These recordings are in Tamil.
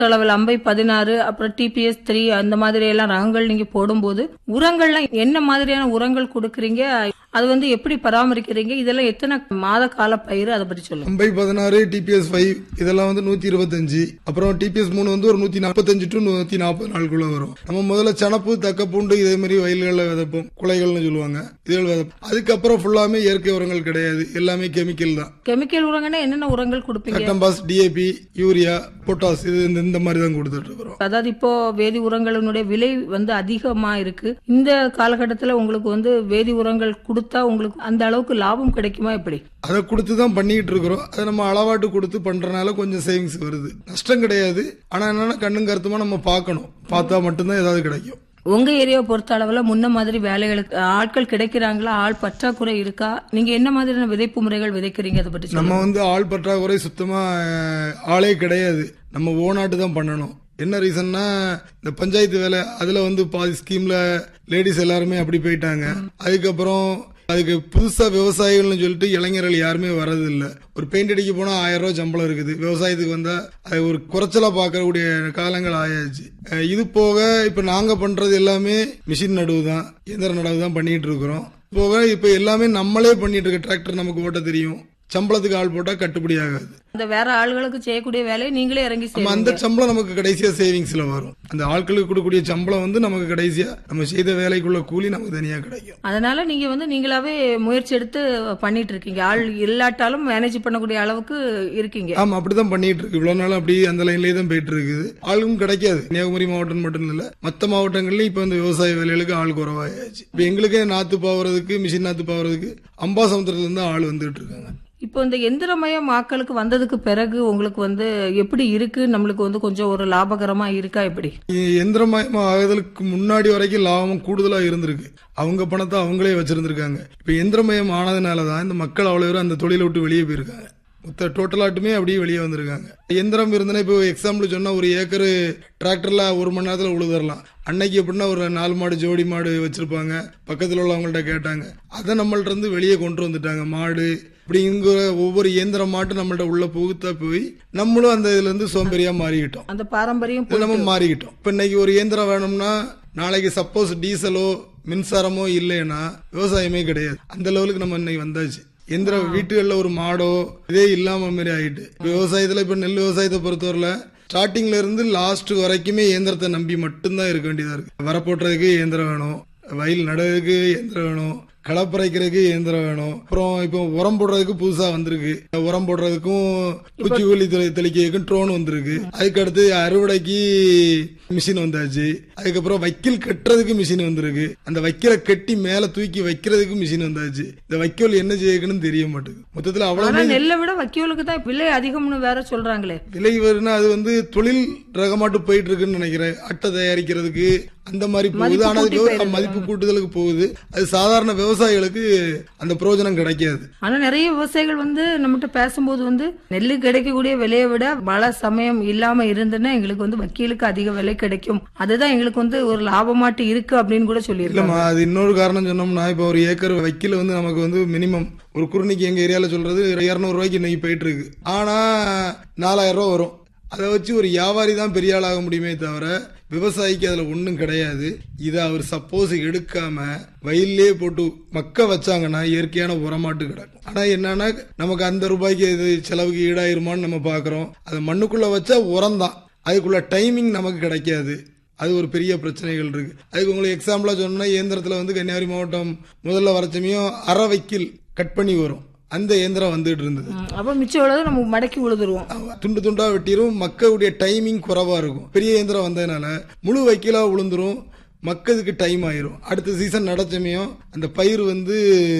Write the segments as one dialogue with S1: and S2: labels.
S1: அளவில் அம்பை பதினாறு அப்புறம் டிபிஎஸ் த்ரீ அந்த மாதிரி எல்லாம் ரகங்கள் நீங்க போடும்போது உரங்கள்லாம் என்ன மாதிரியான உரங்கள் கொடுக்கறீங்க அது வந்து எப்படி பராமரிக்கிறீங்க இதெல்லாம் எத்தனை மாத கால பயிர் அதை பத்தி சொல்லுங்க
S2: அம்பை பதினாறு டிபிஎஸ் ஃபைவ் இதெல்லாம் வந்து நூத்தி இருபத்தஞ்சு அப்புறம் டிபிஎஸ் மூணு வந்து ஒரு நூத்தி நாற்பத்தஞ்சு டு நூத்தி நாற்பது நாளுக்குள்ள வரும் நம்ம முதல்ல சனப்பு தக்க பூண்டு இதே மாதிரி வயல்களில் விதைப்போம் குலைகள்னு சொல்லுவாங்க இதுகள் விதைப்போம் அதுக்கப்புறம் ஃபுல்லாமே இயற்கை உரங்கள் கிடையாது எல்லாமே கெமிக்கல் தான்
S1: கெமிக்கல் உரங்கன்னா என்னென்ன உரங்கள் கொடுப்பீங்க
S2: கட்டம்பாஸ் டிஏபி யூரியா பொட்டாஸ் இது இந்த- இந்த மாதிரி தான் கொடுத்துட்டு இருக்கிறோம்
S1: அதாவது இப்போ வேதி உரங்களினுடைய விலை வந்து அதிகமா இருக்கு இந்த காலகட்டத்துல உங்களுக்கு வந்து வேதி உரங்கள் கொடுத்தா உங்களுக்கு அந்த அளவுக்கு லாபம் கிடைக்குமா எப்படி
S2: அதை கொடுத்து தான் பண்ணிக்கிட்டு இருக்கிறோம் அதை நம்ம அளவாட்டு கொடுத்து பண்றதுனால கொஞ்சம் சேவிங்ஸ் வருது நஷ்டம் கிடையாது ஆனா என்னன்னா கண்ணும் கருத்துமா நம்ம பார்க்கணும் பார்த்தா மட்டும்தான் ஏதாவது கிடைக்கும்
S1: உங்க ஏரியாவை பொறுத்த அளவுல முன்ன மாதிரி வேலைகளுக்கு ஆட்கள் கிடைக்கிறாங்களா ஆள் பற்றாக்குறை இருக்கா நீங்க என்ன மாதிரியான விதைப்பு முறைகள் விதைக்கிறீங்க அதை பற்றி சொல்லுங்க
S2: நம்ம வந்து ஆள் பற்றாக்குறை சுத்தமா அஹ், ஆளே கிடையாது நம்ம ஓனாட்டு தான் பண்ணணும் என்ன ரீசன்னா இந்த பஞ்சாயத்து வேலை அதுல வந்து பாதி ஸ்கீம்ல லேடிஸ் எல்லாருமே அப்படி போயிட்டாங்க அதுக்கப்புறம் அதுக்கு புதுசா விவசாயிகள்னு சொல்லிட்டு இளைஞர்கள் யாருமே வர்றது இல்ல ஒரு பெயிண்ட் அடிக்க போனா ஆயிரம் ரூபாய் சம்பளம் இருக்குது விவசாயத்துக்கு வந்தா அது ஒரு குறைச்சலா பார்க்கக்கூடிய காலங்கள் ஆயாச்சு அஹ், இது போக இப்ப நாங்க பண்றது எல்லாமே மிஷின் நடுவு தான் இயந்திர நடவு தான் பண்ணிட்டு இருக்கிறோம் போக இப்ப எல்லாமே நம்மளே பண்ணிட்டு இருக்க டிராக்டர் நமக்கு ஓட்ட தெரியும் சம்பளத்துக்கு ஆள் போட்டா கட்டுப்படி ஆகாது
S1: அந்த வேற ஆள்களுக்கு செய்யக்கூடிய வேலையை நீங்களே இறங்கி
S2: நம்ம
S1: செய்வீங்க
S2: அந்த சம்பளம் நமக்கு கடைசியா சேவிங்ஸ்ல வரும் அந்த ஆட்களுக்கு கொடுக்கக்கூடிய சம்பளம் வந்து நமக்கு கடைசியா நம்ம செய்த வேலைக்குள்ள கூலி நமக்கு தனியா கிடைக்கும்
S1: அதனால நீங்க வந்து நீங்களாவே முயற்சி எடுத்து பண்ணிட்டு இருக்கீங்க ஆள் இல்லாட்டாலும் மேனேஜ் பண்ணக்கூடிய அளவுக்கு இருக்கீங்க
S2: ஆமா அப்படிதான் பண்ணிட்டு இருக்கு இவ்வளவு நாள் அப்படி அந்த லைன்லயே தான் போயிட்டு இருக்குது ஆளும் கிடைக்காது கன்னியாகுமரி மாவட்டம் மட்டும் இல்ல மத்த மாவட்டங்கள்லயும் இப்ப இந்த விவசாய வேலைகளுக்கு ஆள் குறவாயாச்சு இப்ப எங்களுக்கே நாத்து பாவுறதுக்கு மிஷின் நாத்து பாவுறதுக்கு அம்பாசமுத்திரத்துல இருந்து ஆள் வந்துட்டு இருக்காங்க
S1: இப்போ இந்த எந்திரமயம் ஆக்களுக்கு வந்ததுக்கு பிறகு உங்களுக்கு வந்து எப்படி இருக்கு நம்மளுக்கு வந்து கொஞ்சம் ஒரு லாபகரமா இருக்கா எப்படி
S2: எந்திரமயம் ஆகுதலுக்கு முன்னாடி வரைக்கும் லாபம் கூடுதலா இருந்திருக்கு அவங்க பணத்தை அவங்களே வச்சிருந்திருக்காங்க இப்ப எந்திரமயம் ஆனதுனால தான் இந்த மக்கள் அவ்வளவு பேரும் அந்த தொழிலை விட்டு வெளியே போயிருக்காங்க மொத்த டோட்டலாட்டுமே அப்படியே வெளியே வந்திருக்காங்க எந்திரம் இருந்தனா இப்போ எக்ஸாம்பிள் சொன்னா ஒரு ஏக்கர் டிராக்டர்ல ஒரு மணி நேரத்துல உழுதரலாம் அன்னைக்கு எப்படின்னா ஒரு நாலு மாடு ஜோடி மாடு வச்சிருப்பாங்க பக்கத்துல உள்ளவங்கள்ட்ட கேட்டாங்க அதை நம்மள்ட்ட இருந்து வெளியே கொண்டு வந்துட்டாங்க மாடு இப்படிங்கிற ஒவ்வொரு இயந்திர மாட்டு நம்மள்ட்ட உள்ள புகுத்தா போய் நம்மளும் அந்த இதுல இருந்து சோம்பேறியா மாறிக்கிட்டோம்
S1: அந்த பாரம்பரியம்
S2: இது நம்ம மாறிக்கிட்டோம் இப்ப இன்னைக்கு ஒரு இயந்திரம் வேணும்னா நாளைக்கு சப்போஸ் டீசலோ மின்சாரமோ இல்லைன்னா விவசாயமே கிடையாது அந்த லெவலுக்கு நம்ம இன்னைக்கு வந்தாச்சு எந்திர வீட்டுகள்ல ஒரு மாடோ இதே இல்லாம மாதிரி ஆயிட்டு இப்ப விவசாயத்துல இப்ப நெல் விவசாயத்தை பொறுத்தவரையில ஸ்டார்டிங்ல இருந்து லாஸ்ட் வரைக்குமே இயந்திரத்தை நம்பி மட்டும்தான் இருக்க வேண்டியதா இருக்கு வரப்போட்டுறதுக்கு இயந்திரம் வேணும் வயல் நடவுக்கு இயந்திரம் வேணும் களப்பறைக்கிறதுக்கு இயந்திரம் வேணும் அப்புறம் இப்போ உரம் போடுறதுக்கு புதுசா வந்திருக்கு உரம் போடுறதுக்கும் பூச்சிக்கொல்லி தெளி- தெளிக்கிறதுக்கும் ட்ரோன் வந்திருக்கு அதுக்கு அடுத்து அறுவடைக்கு மிஷின் வந்தாச்சு அதுக்கப்புறம் வைக்கல் கட்டுறதுக்கு மிஷின் வந்திருக்கு அந்த வைக்கலை கட்டி மேல தூக்கி வைக்கிறதுக்கு மிஷின் வந்தாச்சு இந்த வைக்கோல் என்ன செய்யணும்னு தெரிய மாட்டேங்குது மொத்தத்துல
S1: ஆனா
S2: அவ்வளவு
S1: நெல்லை விட வக்கியோலுக்கு தான் விலை அதிகம்னு வேற சொல்றாங்களே
S2: விலை வரும்னா அது வந்து தொழில் ரகமாட்டு போயிட்டு இருக்குன்னு நினைக்கிறேன் அட்டை தயாரிக்கிறதுக்கு அந்த மாதிரி போகுது
S1: மதிப்பு
S2: ஆனா
S1: கூட்டி
S2: அது
S1: போயிருது.
S2: மதிப்பு கூட்டுதலுக்கு போகுது அது சாதாரண விவசாயிகளுக்கு அந்த பிரயோஜனம் கிடைக்காது
S1: ஆனா நிறைய விவசாயிகள் வந்து நம்மகிட்ட பேசும்போது வந்து நெல்லு கிடைக்கக்கூடிய விலையை விட மழை சமயம் இல்லாம இருந்துன்னா எங்களுக்கு வந்து வக்கீலுக்கு அதிக விலை கிடைக்கும் அதுதான் எங்களுக்கு வந்து ஒரு லாபமாட்டு இருக்கு அப்படின்னு கூட சொல்லியிருக்காங்க
S2: இல்லம்மா அது இன்னொரு காரணம் சொன்னோம்னா இப்போ ஒரு ஏக்கர் வைக்கல வந்து நமக்கு வந்து மினிமம் ஒரு குருணிக்கு எங்க ஏரியால சொல்றது இருநூறு ரூபாய்க்கு இன்னைக்கு போயிட்டு இருக்கு ஆனா நாலாயிரம் ரூபாய் வரும் அதை வச்சு ஒரு வியாபாரி தான் பெரிய ஆளாக முடியுமே தவிர விவசாயிக்கு அதுல ஒன்றும் கிடையாது இதை அவர் சப்போஸ் எடுக்காம வயல்லே போட்டு மக்க வச்சாங்கன்னா இயற்கையான உரமாட்டு கிடக்கும் ஆனா என்னன்னா நமக்கு அந்த ரூபாய்க்கு இது செலவுக்கு ஈடாயிருமான்னு நம்ம பாக்குறோம் அதை மண்ணுக்குள்ள வச்சா உரம் தான் அதுக்குள்ள டைமிங் நமக்கு கிடைக்காது அது ஒரு பெரிய பிரச்சனைகள் இருக்கு அதுக்கு உங்களுக்கு எக்ஸாம்பிளா சொன்னா இயந்திரத்துல வந்து கன்னியாகுமரி மாவட்டம் முதல்ல வரச்சமையும் அரை வைக்கில் கட் பண்ணி வரும் அந்த இயந்திரம் வந்துட்டு இருந்தது
S1: ம், அப்ப மிச்சம் உள்ளதை நம்ம மடக்கி உழுதுருவோம்
S2: ஆமா. துண்டு துண்டா வெட்டிரும் மக்களுடைய டைமிங் குறைவா இருக்கும் பெரிய இயந்திரம் வந்ததுனால முழு வைக்கலா விழுந்துரும் மக்களுக்கு டைம் ஆயிரும் அடுத்த சீசன் நடச்சமையும் அந்த பயிர் வந்து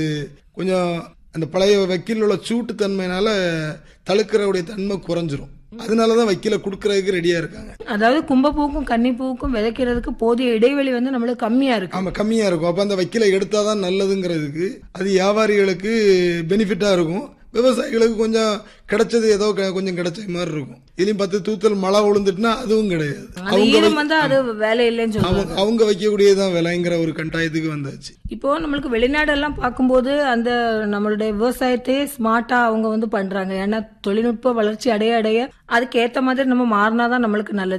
S2: கொஞ்சம் அந்த பழைய வைக்கல் உள்ள சூட்டு தன்மையினால தழுக்கிறவுடைய தன்மை குறைஞ்சிரும் அதனாலதான் வைக்கல குடுக்கறதுக்கு ரெடியா இருக்காங்க
S1: அதாவது கும்பப்பூக்கும் கன்னிப்பூக்கும் விதைக்கிறதுக்கு போதிய இடைவெளி வந்து நம்மளுக்கு கம்மியா இருக்கு
S2: ஆமா கம்மியா இருக்கும் அப்ப அந்த வைக்கல எடுத்தாதான் நல்லதுங்கிறதுக்கு அது வியாபாரிகளுக்கு பெனிஃபிட்டா இருக்கும் விவசாயிகளுக்கு கொஞ்சம் கிடைச்சது ஏதோ க- கொஞ்சம் கிடைச்ச மாதிரி இருக்கும் இதுலயும் பத்து தூத்தல் மழை விழுந்துட்டுனா அதுவும் கிடையாது
S1: அந்த ஈரம் வந்தா அது வேலை இல்லைன்னு சொல்லுவாங்க
S2: அவங்க அவங்க வைக்கக்கூடியதான் விலைங்கிற ஒரு கட்டாயத்துக்கு வந்தாச்சு
S1: இப்போ நம்மளுக்கு வெளிநாடெல்லாம் பார்க்கும்போது அந்த நம்மளுடைய விவசாயத்தையே ஸ்மார்ட்டா அவங்க வந்து பண்றாங்க ஏன்னா தொழில்நுட்ப வளர்ச்சி அடைய அடைய அதுக்கு ஏத்த மாதிரி நம்ம மாறினாதான் நம்மளுக்கு நல்லது